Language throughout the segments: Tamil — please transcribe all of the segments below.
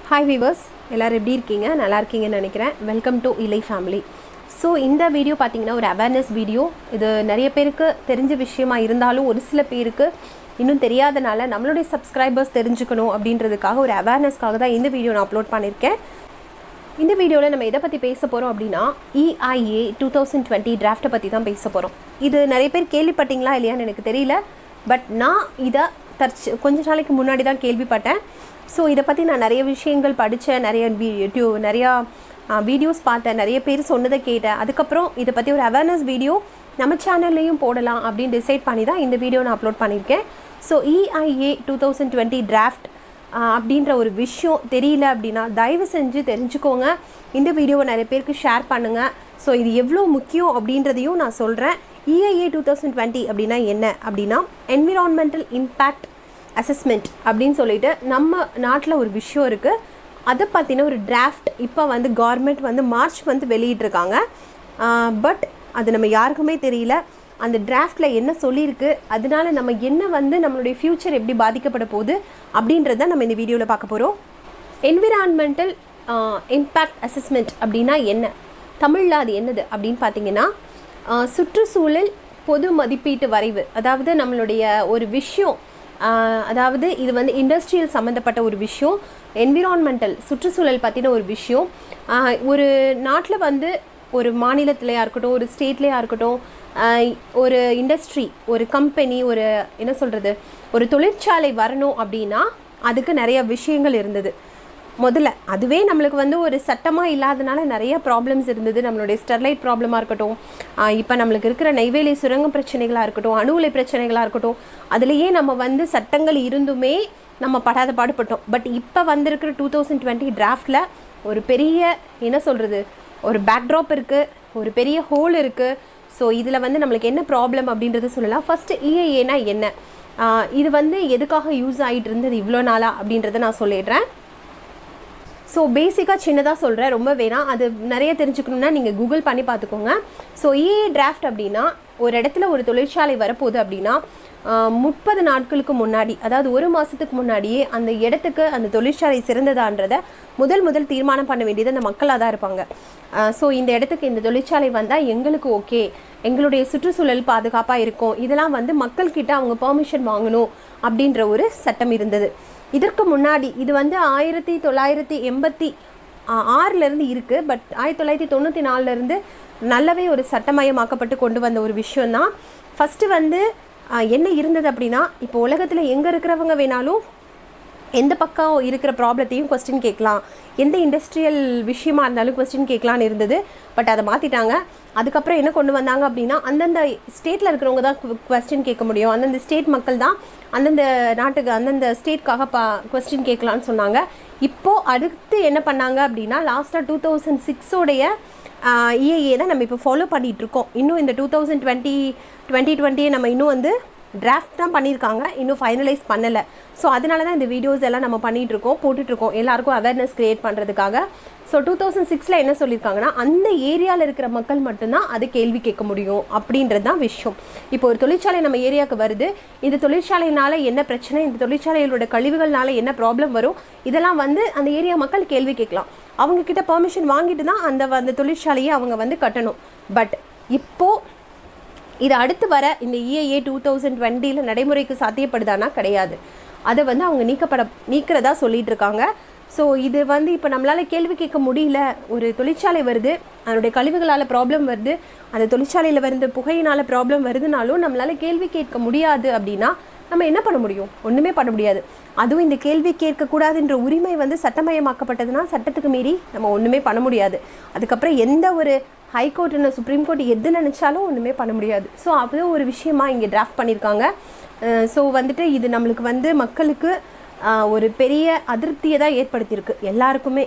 ஹாய் வீவர்ஸ் எல்லோரும் எப்படி இருக்கீங்க நல்லா இருக்கீங்கன்னு நினைக்கிறேன் வெல்கம் டு இலை ஃபேமிலி ஸோ இந்த வீடியோ பார்த்தீங்கன்னா ஒரு அவேர்னஸ் வீடியோ இது நிறைய பேருக்கு தெரிஞ்ச விஷயமா இருந்தாலும் ஒரு சில பேருக்கு இன்னும் தெரியாதனால நம்மளுடைய சப்ஸ்கிரைபர்ஸ் தெரிஞ்சுக்கணும் அப்படின்றதுக்காக ஒரு அவேர்னஸ்க்காக தான் இந்த வீடியோ நான் அப்லோட் பண்ணியிருக்கேன் இந்த வீடியோவில் நம்ம எதை பற்றி பேச போகிறோம் அப்படின்னா இஐஏ டூ தௌசண்ட் டுவெண்ட்டி டிராஃப்ட்டை பற்றி தான் பேச போகிறோம் இது நிறைய பேர் கேள்விப்பட்டீங்களா இல்லையான்னு எனக்கு தெரியல பட் நான் இதை தற்ச கொஞ்ச நாளைக்கு முன்னாடி தான் கேள்விப்பட்டேன் ஸோ இதை பற்றி நான் நிறைய விஷயங்கள் படித்தேன் நிறைய வீடியோ நிறையா வீடியோஸ் பார்த்தேன் நிறைய பேர் சொன்னதை கேட்டேன் அதுக்கப்புறம் இதை பற்றி ஒரு அவேர்னஸ் வீடியோ நம்ம சேனல்லையும் போடலாம் அப்படின்னு டிசைட் பண்ணி தான் இந்த வீடியோ நான் அப்லோட் பண்ணியிருக்கேன் so EIA two thousand twenty draft அப்படின்ற ஒரு விஷயம் தெரியல அப்படின்னா தயவு செஞ்சு தெரிஞ்சுக்கோங்க இந்த வீடியோவை நிறைய பேருக்கு ஷேர் பண்ணுங்கள் ஸோ இது எவ்வளோ முக்கியம் அப்படின்றதையும் நான் சொல்கிறேன் இஐஏ டூ தௌசண்ட் டுவெண்ட்டி அப்படின்னா என்ன அப்படின்னா என்விரான்மெண்டல் இம்பேக்ட் அசஸ்மெண்ட் அப்படின்னு சொல்லிட்டு நம்ம நாட்டில் ஒரு விஷயம் இருக்குது அதை பற்றின ஒரு டிராஃப்ட் இப்போ வந்து கவர்மெண்ட் வந்து மார்ச் வந்து வெளியிட்ருக்காங்க பட் அது நம்ம யாருக்குமே தெரியல அந்த டிராஃப்டில் என்ன சொல்லியிருக்கு அதனால நம்ம என்ன வந்து நம்மளுடைய ஃப்யூச்சர் எப்படி பாதிக்கப்பட போகுது அப்படின்றத நம்ம இந்த வீடியோவில் பார்க்க போகிறோம் என்விரான்மெண்டல் இம்பேக்ட் அசஸ்மெண்ட் அப்படின்னா என்ன தமிழில் அது என்னது அப்படின்னு பார்த்தீங்கன்னா ஆஹ், சுற்றுச்சூழல் பொது மதிப்பீட்டு வரைவு அதாவது நம்மளுடைய ஒரு விஷயம் ஆஹ், அதாவது இது வந்து இண்டஸ்ட்ரியல் சம்மந்தப்பட்ட ஒரு விஷயம் என்விரான்மெண்டல் சுற்றுச்சூழல் பற்றின ஒரு விஷயம் ஆஹ், ஒரு நாட்டில் வந்து ஒரு மாநிலத்திலையா இருக்கட்டும் ஒரு ஸ்டேட்லேயா இருக்கட்டும் ஆஹ், ஒரு இண்டஸ்ட்ரி ஒரு கம்பெனி ஒரு என்ன சொல்கிறது ஒரு தொழிற்சாலை வரணும் அப்படின்னா அதுக்கு நிறைய விஷயங்கள் இருந்தது முதல்ல அதுவே நம்மளுக்கு வந்து ஒரு சட்டமாக இல்லாதனால நிறைய ப்ராப்ளம்ஸ் இருந்தது நம்மளுடைய ஸ்டெர்லைட் ப்ராப்ளமாக இருக்கட்டும் இப்போ நம்மளுக்கு இருக்கிற நெய்வேலி சுரங்க பிரச்சனைகளாக இருக்கட்டும் அணு உலை பிரச்சனைகளாக இருக்கட்டும் அதுலேயே நம்ம வந்து சட்டங்கள் இருந்துமே நம்ம படாத பாடுபட்டோம் பட் இப்போ வந்திருக்கிற டூ தௌசண்ட் டுவெண்ட்டி டிராஃப்டில் ஒரு பெரிய என்ன சொல்கிறது ஒரு பேக்ட்ராப் இருக்குது ஒரு பெரிய ஹோல் இருக்குது ஸோ இதில் வந்து நம்மளுக்கு என்ன ப்ராப்ளம் அப்படின்றத சொல்லலாம் ஃபஸ்ட்டு இஏஏனா என்ன ஆஹ் இது வந்து எதுக்காக யூஸ் ஆகிட்டு இருந்தது இவ்வளோ நாளாக அப்படின்றத நான் சொல்லிடுறேன் ஸோ பேசிக்காக சின்னதாக சொல்கிறேன் ரொம்ப வேணாம் அது நிறைய தெரிஞ்சுக்கணுன்னா நீங்கள் கூகுள் பண்ணி பார்த்துக்கோங்க ஸோ இஏ டிராஃப்ட் அப்படின்னா ஒரு இடத்துல ஒரு தொழிற்சாலை வரப்போகுது அப்படின்னா முப்பது நாட்களுக்கு முன்னாடி அதாவது ஒரு மாதத்துக்கு முன்னாடியே அந்த இடத்துக்கு அந்த தொழிற்சாலை சிறந்ததான்றதை முதல் முதல் தீர்மானம் பண்ண வேண்டியது அந்த மக்களாக தான் இருப்பாங்க ஸோ இந்த இடத்துக்கு இந்த தொழிற்சாலை வந்தால் எங்களுக்கு ஓகே எங்களுடைய சுற்றுச்சூழல் பாதுகாப்பாக இருக்கும் இதெல்லாம் வந்து மக்கள்கிட்ட அவங்க பெர்மிஷன் வாங்கணும் அப்படின்ற ஒரு சட்டம் இருந்தது இதற்கு முன்னாடி இது வந்து ஆயிரத்தி தொள்ளாயிரத்தி எண்பத்தி ஆறிலேருந்து இருக்குது பட் ஆயிரத்தி தொள்ளாயிரத்தி தொண்ணூற்றி நாலுலேருந்து நல்லாவே ஒரு சட்டமயமாக்கப்பட்டு கொண்டு வந்த ஒரு விஷயம்தான் ஃபஸ்ட்டு வந்து ஆஹ், என்ன இருந்தது அப்படின்னா இப்போ உலகத்தில் எங்கே இருக்கிறவங்க வேணாலும் எந்த பக்கம் இருக்கிற ப்ராப்ளத்தையும் கொஸ்டின் கேட்கலாம் எந்த இண்டஸ்ட்ரியல் விஷயமா இருந்தாலும் கொஸ்டின் கேட்கலான்னு இருந்தது பட் அதை மாற்றிட்டாங்க அதுக்கப்புறம் என்ன கொண்டு வந்தாங்க அப்படின்னா அந்தந்த ஸ்டேட்டில் இருக்கிறவங்க தான் கொஸ்டின் கேட்க முடியும் அந்தந்த ஸ்டேட் மக்கள் தான் அந்தந்த நாட்டுக்கு அந்தந்த ஸ்டேட்காக பா கொஸ்டின் கேட்கலான்னு சொன்னாங்க இப்போது அடுத்து என்ன பண்ணாங்க அப்படின்னா லாஸ்ட்டாக டூ தௌசண்ட் சிக்ஸோடைய இஏஏ தான் நம்ம இப்போ ஃபாலோ பண்ணிகிட்டு இருக்கோம் இன்னும் இந்த டூ தௌசண்ட் டுவெண்ட்டி டுவெண்ட்டி டுவெண்ட்டியை நம்ம இன்னும் வந்து டிராஃப்ட் தான் பண்ணியிருக்காங்க இன்னும் ஃபைனலைஸ் பண்ணலை ஸோ அதனால தான் இந்த வீடியோஸ் எல்லாம் நம்ம பண்ணிட்டு இருக்கோம் போட்டுட்டு இருக்கோம் எல்லாருக்கும் அவேர்னஸ் கிரியேட் பண்ணுறதுக்காக ஸோ டூ தௌசண்ட் சிக்ஸில் என்ன சொல்லியிருக்காங்கன்னா அந்த ஏரியாவில் இருக்கிற மக்கள் மட்டும்தான் அது கேள்வி கேட்க முடியும் அப்படின்றது தான் விஷயம் இப்போ ஒரு தொழிற்சாலை நம்ம ஏரியாவுக்கு வருது இந்த தொழிற்சாலையினால என்ன பிரச்சனை இந்த தொழிற்சாலைகளோட கழிவுகள்னால என்ன ப்ராப்ளம் வரும் இதெல்லாம் வந்து அந்த ஏரியா மக்கள் கேள்வி கேட்கலாம் அவங்க கிட்ட பெர்மிஷன் வாங்கிட்டு தான் அந்த அந்த தொழிற்சாலையை அவங்க வந்து கட்டணும் பட் இப்போது இது அடுத்து வர இந்த இஏஏ டூ தௌசண்ட் டுவெண்ட்டியில் நடைமுறைக்கு சாத்தியப்படுதானா கிடையாது அதை வந்து அவங்க நீக்கப்பட நீக்கிறதா சொல்லிட்டு இருக்காங்க ஸோ இது வந்து இப்போ நம்மளால் கேள்வி கேட்க முடியல ஒரு தொழிற்சாலை வருது அதனுடைய கழிவுகளால் ப்ராப்ளம் வருது அந்த தொழிற்சாலையில் வருது புகையினால் ப்ராப்ளம் வருதுனாலும் நம்மளால் கேள்வி கேட்க முடியாது அப்படின்னா நம்ம என்ன பண்ண முடியும் ஒன்றுமே பண்ண முடியாது அதுவும் இந்த கேள்வி கேட்கக்கூடாதுன்ற உரிமை வந்து சட்டமயமாக்கப்பட்டதுன்னா சட்டத்துக்கு மீறி நம்ம ஒன்றுமே பண்ண முடியாது அதுக்கப்புறம் எந்த ஒரு ஹைகோர்ட் இல்லை சுப்ரீம் கோர்ட் எது நினச்சாலும் ஒன்றுமே பண்ண முடியாது ஸோ அது ஒரு விஷயமா இங்கே டிராஃப்ட் பண்ணியிருக்காங்க ஸோ வந்துட்டு இது நம்மளுக்கு வந்து மக்களுக்கு அஹ், ஒரு பெரிய அதிருப்தியை தான் ஏற்படுத்தியிருக்கு எல்லாருக்குமே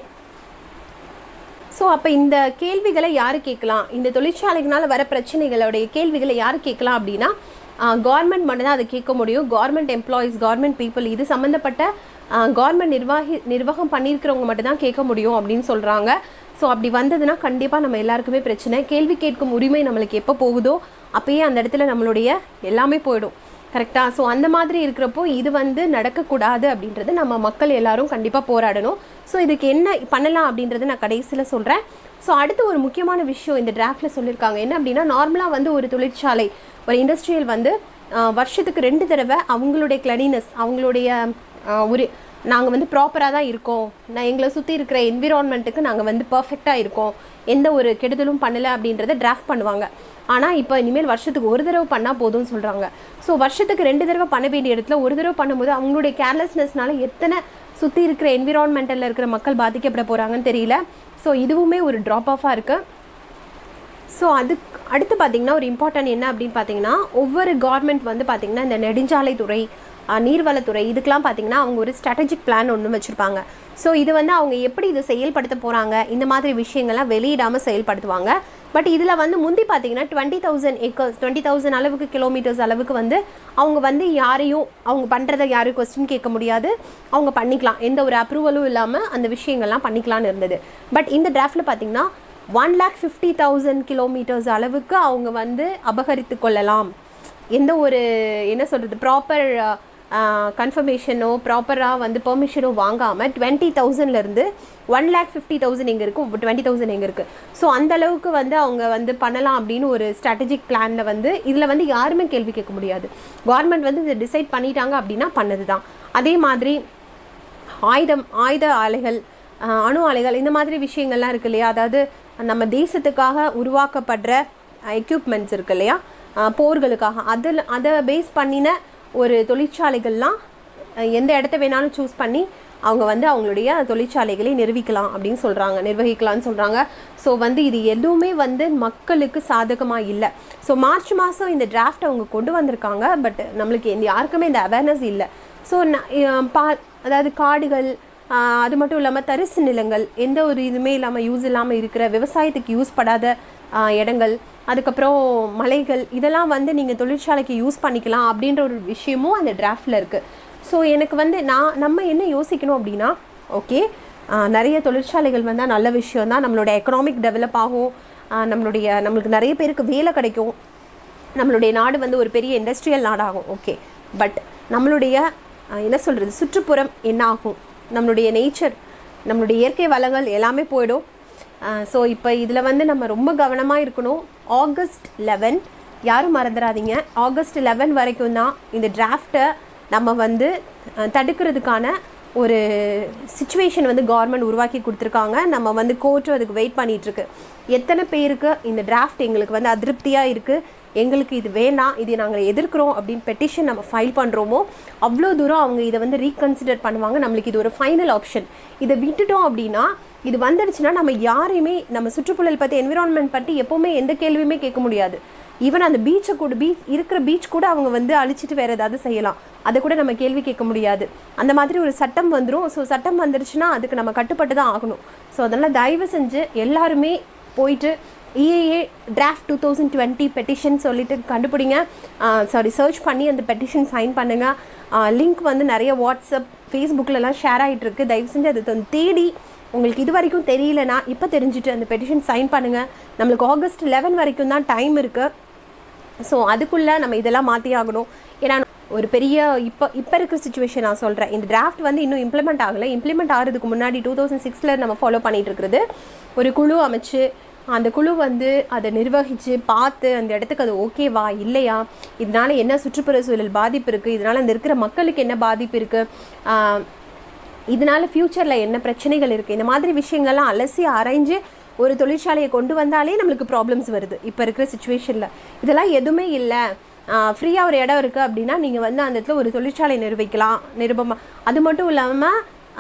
ஸோ அப்போ இந்த கேள்விகளை யார் கேட்கலாம் இந்த தொழிற்சாலைகளால் வர பிரச்சனைகளுடைய கேள்விகளை யார் கேட்கலாம் அப்படின்னா கவர்மெண்ட் மட்டும் தான் அதை கேட்க முடியும் கவர்மெண்ட் எம்ப்ளாயீஸ் கவர்மெண்ட் பீப்புள் இது சம்மந்தப்பட்ட கவர்மெண்ட் நிர்வாகி நிர்வாகம் பண்ணியிருக்கிறவங்க மட்டும் தான் கேட்க முடியும் அப்படின்னு சொல்கிறாங்க ஸோ அப்படி வந்ததுன்னா கண்டிப்பாக நம்ம எல்லாருக்குமே பிரச்சனை கேள்வி கேட்கும் உரிமை நம்மளுக்கு எப்போ போகுதோ அப்பயே அந்த இடத்துல நம்மளுடைய எல்லாமே போயிடும் கரெக்டாக ஸோ அந்த மாதிரி இருக்கிறப்போ இது வந்து நடக்கக்கூடாது அப்படின்றது நம்ம மக்கள் எல்லாரும் கண்டிப்பாக போராடணும் ஸோ இதுக்கு என்ன பண்ணலாம் அப்படின்றது நான் கடைசியில் சொல்கிறேன் ஸோ அடுத்து ஒரு முக்கியமான விஷயம் இந்த டிராஃப்டில் சொல்லியிருக்காங்க என்ன அப்படின்னா நார்மலாக வந்து ஒரு தொழிற்சாலை ஒரு இண்டஸ்ட்ரியல் வந்து ஆஹ், வருஷத்துக்கு ரெண்டு தடவை அவங்களுடைய கிளனினஸ் அவங்களுடைய ஆஹ், ஒரு நாங்கள் வந்து ப்ராப்பராக தான் இருக்கோம் நான் எங்களை சுற்றி இருக்கிற என்விரான்மெண்ட்டுக்கு நாங்கள் வந்து பர்ஃபெக்டாக இருக்கோம் எந்த ஒரு கெடுதலும் பண்ணலை அப்படின்றத டிராஃப்ட் பண்ணுவாங்க ஆனால் இப்போ இனிமேல் வருஷத்துக்கு ஒரு தடவை பண்ணால் போதும்னு சொல்கிறாங்க ஸோ வருஷத்துக்கு ரெண்டு தடவை பண்ண வேண்டிய இடத்துல ஒரு தடவை பண்ணும்போது அவங்களுடைய கேர்லெஸ்னஸ்னால எத்தனை சுற்றி இருக்கிற என்விரான்மெண்டலில் இருக்கிற மக்கள் பாதிக்கப்பட போகிறாங்கன்னு தெரியல ஸோ இதுவுமே ஒரு ட்ராப் ஆஃபாக இருக்குது ஸோ அதுக்கு அடுத்து பார்த்தீங்கன்னா ஒரு இம்பார்ட்டன்ட் என்ன அப்படின்னு பார்த்தீங்கன்னா ஒவ்வொரு கவர்மெண்ட் வந்து பார்த்தீங்கன்னா இந்த நெடுஞ்சாலைத்துறை அஹ், நீர்வளத்துறை இதுக்கெலாம் பார்த்தீங்கன்னா அவங்க ஒரு ஸ்ட்ராட்டஜிக் பிளான் ஒன்று வச்சுருப்பாங்க ஸோ இது வந்து அவங்க எப்படி இதை செயல்படுத்த போகிறாங்க இந்த மாதிரி விஷயங்கள்லாம் வெளியிடாமல் செயல்படுத்துவாங்க பட் இதில் வந்து முந்தி பார்த்தீங்கன்னா twenty thousand acres twenty thousand அளவுக்கு கிலோமீட்டர்ஸ் அளவுக்கு வந்து அவங்க வந்து யாரையும் அவங்க பண்ணுறதை யாரையும் கொஸ்டின் கேட்க முடியாது அவங்க பண்ணிக்கலாம் எந்த ஒரு அப்ரூவலும் இல்லாமல் அந்த விஷயங்கள்லாம் பண்ணிக்கலாம்னு இருந்தது பட் இந்த டிராஃப்டில் பார்த்தீங்கன்னா one lakh fifty thousand kilometres அளவுக்கு அவங்க வந்து அபகரித்து கொள்ளலாம் எந்த ஒரு என்ன சொல்கிறது ப்ராப்பர் கன்ஃபர்மேஷனோ ப்ராப்பராக வந்து பெர்மிஷனோ வாங்காமல் டுவெண்ட்டி தௌசண்ட்லேருந்து ஒன் லேக் ஃபிஃப்டி தௌசண்ட் எங்கே இருக்குது டுவெண்ட்டி தௌசண்ட் எங்கே இருக்குது ஸோ அந்த அளவுக்கு வந்து அவங்க வந்து பண்ணலாம் அப்படின்னு ஒரு ஸ்ட்ராட்டஜிக் பிளானில் வந்து இதில் வந்து யாருமே கேள்வி கேட்க முடியாது கவர்மெண்ட் வந்து இதை டிசைட் பண்ணிட்டாங்க அப்படின்னா பண்ணது தான் அதே மாதிரி ஆயுதம் ஆயுத ஆலைகள் அஹ், அணு ஆலைகள் இந்த மாதிரி விஷயங்கள்லாம் இருக்கு இல்லையா அதாவது நம்ம தேசத்துக்காக உருவாக்கப்படுற எக்யூப்மெண்ட்ஸ் இருக்கு இல்லையா அஹ், போர்களுக்காக அதில் அதை பேஸ் பண்ணின ஒரு தொழிற்சாலைகள்லாம் அஹ், எந்த இடத்த வேணாலும் சூஸ் பண்ணி அவங்க வந்து அவங்களுடைய தொழிற்சாலைகளை நிர்வகிக்கலாம் அப்படின்னு சொல்கிறாங்க நிர்வகிக்கலாம்னு சொல்கிறாங்க ஸோ வந்து இது எதுவுமே வந்து மக்களுக்கு சாதகமாக இல்லை ஸோ மார்ச் மாதம் இந்த டிராஃப்ட் அவங்க கொண்டு வந்திருக்காங்க பட் நம்மளுக்கு இந்த யாருக்குமே இந்த அவேர்னஸ் இல்லை ஸோ பா அதாவது காடுகள் ஆஹ் அது மட்டும் இல்லாமல் தரிசு நிலங்கள் எந்த ஒரு இதுவுமே இல்லாமல் யூஸ் இல்லாமல் இருக்கிற விவசாயத்துக்கு யூஸ் படாத ஆஹ் இடங்கள் அதுக்கப்புறம் மலைகள் இதெல்லாம் வந்து நீங்கள் தொழிற்சாலைக்கு யூஸ் பண்ணிக்கலாம் அப்படின்ற ஒரு விஷயமும் அந்த டிராஃப்டில் இருக்குது ஸோ எனக்கு வந்து நான் நம்ம என்ன யோசிக்கணும் அப்படின்னா ஓகே நிறைய தொழிற்சாலைகள் வந்தால் நல்ல விஷயம் தான் நம்மளோட எக்கனாமிக் டெவலப் ஆகும் ஆஹ் நம்மளுடைய நம்மளுக்கு நிறைய பேருக்கு வேலை கிடைக்கும் நம்மளுடைய நாடு வந்து ஒரு பெரிய இண்டஸ்ட்ரியல் நாடாகும் ஓகே பட் நம்மளுடைய அஹ், என்ன சொல்கிறது சுற்றுப்புறம் என்ன ஆகும் நம்மளுடைய நேச்சர் நம்மளுடைய இயற்கை வளங்கள் எல்லாமே போயிடும் ஸோ இப்போ இதில் வந்து நம்ம ரொம்ப கவனமாக இருக்கணும் ஆகஸ்ட் லெவன் யாரும் மறந்துடாதீங்க ஆகஸ்ட் லெவன் வரைக்கும் தான் இந்த டிராஃப்டை நம்ம வந்து அஹ், தடுக்கிறதுக்கான ஒரு சுச்சுவேஷன் வந்து கவர்மெண்ட் உருவாக்கி கொடுத்துருக்காங்க நம்ம வந்து கோர்ட்டும் அதுக்கு வெயிட் பண்ணிகிட்ருக்கு எத்தனை பேருக்கு இந்த டிராஃப்ட் எங்களுக்கு வந்து அதிருப்தியாக இருக்குது எங்களுக்கு இது வேணாம் இது நாங்கள் எதிர்க்கிறோம் அப்படின்னு பெட்டிஷன் நம்ம ஃபைல் பண்ணுறோமோ அவ்வளோ தூரம் அவங்க இதை வந்து ரீகன்சிடர் பண்ணுவாங்க நம்மளுக்கு இது ஒரு ஃபைனல் ஆப்ஷன் இதை விட்டுட்டோம் அப்படின்னா இது வந்துடுச்சுன்னா நம்ம யாரையுமே நம்ம சுற்றுச்சூழல் பற்றி என்விரான்மெண்ட் பற்றி எப்போவுமே எந்த கேள்வியுமே கேட்க முடியாது ஈவன் அந்த பீச்சை கூட பீச் இருக்கிற பீச் கூட அவங்க வந்து அழிச்சிட்டு வேறு ஏதாவது செய்யலாம் அதை கூட நம்ம கேள்வி கேட்க முடியாது அந்த மாதிரி ஒரு சட்டம் வந்துடும் ஸோ சட்டம் வந்துடுச்சுன்னா அதுக்கு நம்ம கட்டுப்பட்டு தான் ஆகணும் ஸோ அதனால் தயவு செஞ்சு எல்லாருமே போயிட்டு EIA draft two thousand twenty petition சொல்லிட்டு கண்டுபிடிங்க சாரி சர்ச் பண்ணி அந்த பெட்டிஷன் சைன் பண்ணுங்கள் லிங்க் வந்து நிறைய வாட்ஸ்அப் ஃபேஸ்புக்கிலலாம் ஷேர் ஆகிட்டு இருக்கு தயவு செஞ்சு அதை வந்து தேடி உங்களுக்கு இது வரைக்கும் தெரியலனா இப்போ தெரிஞ்சுட்டு அந்த பெட்டிஷன் சைன் பண்ணுங்கள் நம்மளுக்கு ஆகஸ்ட் லெவன் வரைக்கும் தான் டைம் இருக்குது ஸோ அதுக்குள்ளே நம்ம இதெல்லாம் மாற்றி ஆகணும் ஏன்னா ஒரு பெரிய இப்போ இப்போ இருக்கிற சுச்சுவேஷன் நான் சொல்கிறேன் இந்த டிராஃப்ட் வந்து இன்னும் இம்ப்ளிமெண்ட் ஆகலை இம்ப்ளிமெண்ட் ஆகிறதுக்கு முன்னாடி டூ தௌசண்ட் சிக்ஸில் நம்ம ஃபாலோ பண்ணிட்டு இருக்கிறது ஒரு குழு அமைச்சு அந்த குழு வந்து அதை நிர்வகித்து பார்த்து அந்த இடத்துக்கு அது ஓகேவா இல்லையா இதனால என்ன சுற்றுப்புற சூழல் பாதிப்பு இருக்குது இதனால் அந்த இருக்கிற மக்களுக்கு என்ன பாதிப்பு இருக்குது இதனால ஃப்யூச்சரில் என்ன பிரச்சனைகள் இருக்குது இந்த மாதிரி விஷயங்கள்லாம் அலசி ஆராய்ஞ்சு ஒரு தொழிற்சாலையை கொண்டு வந்தாலே நம்மளுக்கு ப்ராப்ளம்ஸ் வருது இப்போ இருக்கிற சுச்சுவேஷனில் இதெல்லாம் எதுவுமே இல்லை ஃப்ரீயாக ஒரு இடம் இருக்குது அப்படின்னா நீங்கள் வந்து அந்த இடத்துல ஒரு தொழிற்சாலை நிர்வகிக்கலாம் நிருபமாக அது மட்டும் இல்லாமல்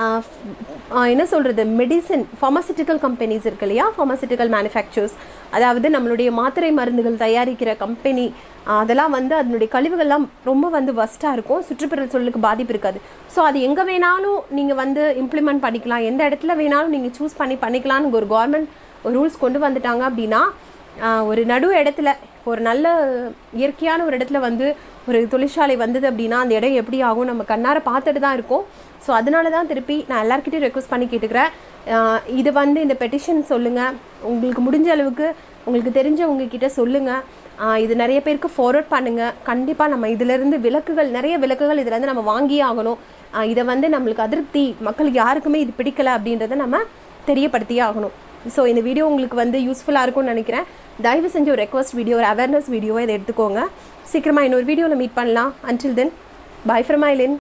என்ன சொல்கிறது மெடிசன் ஃபார்மசிட்டிக்கல் கம்பெனிஸ் இருக்கு இல்லையா ஃபார்மசிட்டிக்கல் மேனுஃபேக்சர்ஸ் அதாவது நம்மளுடைய மாத்திரை மருந்துகள் தயாரிக்கிற கம்பெனி அதெல்லாம் வந்து அதனுடைய கழிவுகள்லாம் ரொம்ப வந்து வஸ்ட்டாக இருக்கும் சுற்றுப்புற சூழலுக்கு பாதிப்பு இருக்காது ஸோ அது எங்கே வேணாலும் நீங்கள் வந்து இம்ப்ளிமெண்ட் பண்ணிக்கலாம் எந்த இடத்துல வேணாலும் நீங்கள் சூஸ் பண்ணி பண்ணிக்கலாம்னு ஒரு கவர்மெண்ட் ஒரு ரூல்ஸ் கொண்டு வந்துட்டாங்க அப்படின்னா ஆஹ் ஒரு நடு இடத்துல ஒரு நல்ல இயற்கையான ஒரு இடத்துல வந்து ஒரு தொழிற்சாலை வந்தது அப்படின்னா அந்த இடம் எப்படி ஆகும் நம்ம கண்ணார பார்த்துட்டு தான் இருக்கோம் ஸோ அதனால தான் திருப்பி நான் எல்லாருக்கிட்டையும் ரெக்வஸ்ட் பண்ணி கேட்டுக்கிறேன் ஆஹ் இது வந்து இந்த பெட்டிஷன் சொல்லுங்கள் உங்களுக்கு முடிஞ்ச அளவுக்கு உங்களுக்கு தெரிஞ்சவங்க கிட்ட சொல்லுங்கள் ஆஹ் இது நிறைய பேருக்கு ஃபார்வர்ட் பண்ணுங்கள் கண்டிப்பாக நம்ம இதிலிருந்து விளக்குகள் நிறைய விளக்குகள் இதிலேருந்து நம்ம வாங்கியே ஆகணும் ஆஹ் இதை வந்து நம்மளுக்கு அதிருப்தி மக்களுக்கு யாருக்குமே இது பிடிக்கல அப்படின்றத நம்ம தெரியப்படுத்தியே ஆகணும் ஸோ இந்த வீடியோ உங்களுக்கு வந்து யூஸ்ஃபுல்லாக இருக்கும்னு நினைக்கிறேன் தயவு செஞ்சு ஒரு ரெக்வஸ்ட் வீடியோ ஒரு அவேர்னஸ் வீடியோவை இதை எடுத்துக்கோங்க சீக்கிரமாக இன்னொரு வீடியோவில் மீட் பண்ணலாம் அன்டில் தென் பை ஃப்ரம் ஐலின்